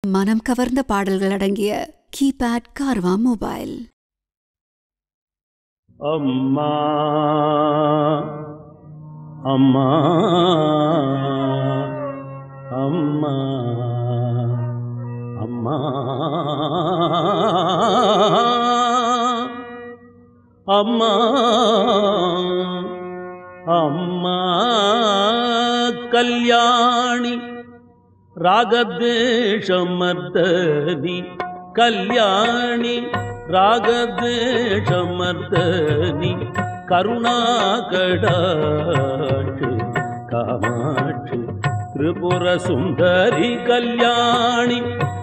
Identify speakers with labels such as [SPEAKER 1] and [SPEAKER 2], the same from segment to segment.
[SPEAKER 1] மனம் கவர்ந்த பாடல்கள் அடங்கிய கீபேட் கார்வா மொபைல்
[SPEAKER 2] அம்மா அம்மா அம்மா அம்மா அம்மா அம்மா கல்யாணி ராகத்வேஷமர்தனி கல்யாணி ராகத்வேஷமர்தனி கருணாகடாட்சி காமாட்சி திரிபுர சுந்தரி கல்யாணி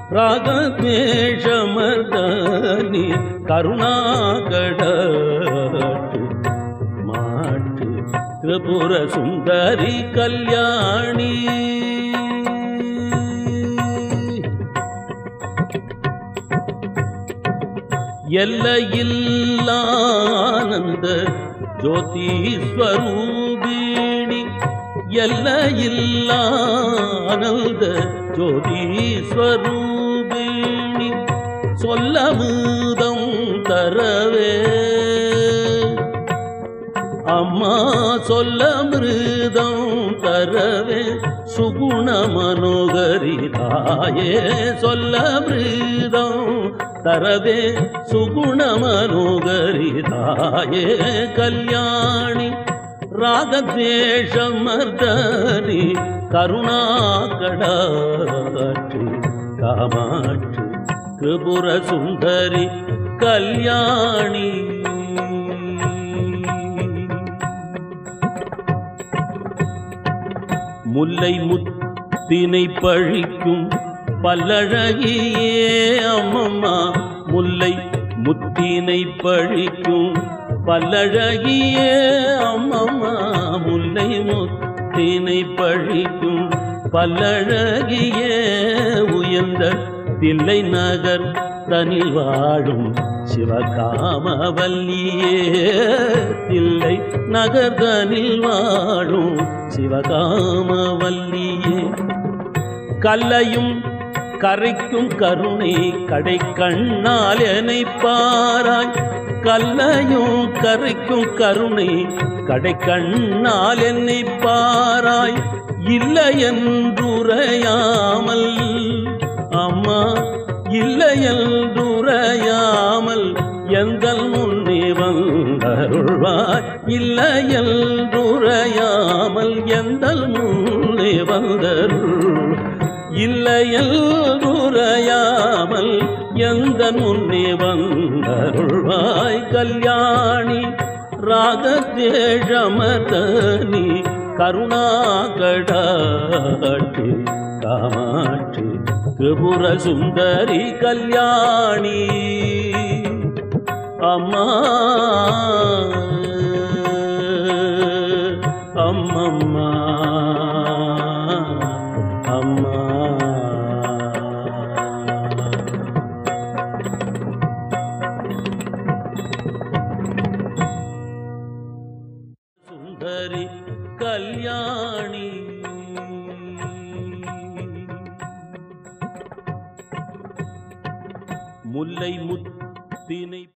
[SPEAKER 2] ராகத்வேஷமர்தனி கருணாகடாட்சி மாட்சி திரிபுர சுந்தரி கல்யாணி எல்லையில்லானந்த ஜோதி ஸ்வரூபிணி எல்லையில்லானந்த ஜோதி ஸ்வரூபிணி சொல்லமுதம் தரவே அம்மா சொல்ல மிருதம் தரவே சுகுண மனோகரி தாயே சொல்ல மிருதம் தரவே சுகுண மனோகரி தாயே கல்யாணி ராகத்வேஷமர்தனி கருணாகடாட்சி காமாட்சி திரிபுர சுந்தரி கல்யாணி முல்லை முத்தினை பழிக்கும் பல்லழகியே அம்மம்மா முல்லை முத்தினை பழிக்கும் பல்லழகியே அம்மம்மா முல்லை முத்தினை பழிக்கும் பல்லழகியே உயர்ந்த தில்லை நகர் தனில் வாழும் சிவகாமவல்லியே தில்லை நகர்தனில் வாழும் சிவகாமவல்லியே கல்லையும் கரைக்கும் கருணை கடை கண்ணால் என்னை பாராய் கல்லையும் கரைக்கும் கருணை கடை கண்ணால் என்னை பாராய் இல்லை என்றுரையாமல் அம்மா இல்லை என்றுரையாமல் எங்கள் முன்னே வந்தருள்வாய் இல்லை என்றுரையாமல் எங்கள் முன்னே வந்தருள் இல்லையல் உரையாமல் எந்த முன்னே வந்தருள்வாய் கல்யாணி ராகத்தேழமதனி கருணாகடாட்சி காமாட்சி திரிபுர சுந்தரி கல்யாணி அம்மா அம்மம்மா அம்மா சுந்தரி கல்யாணி முல்லை முத்தினை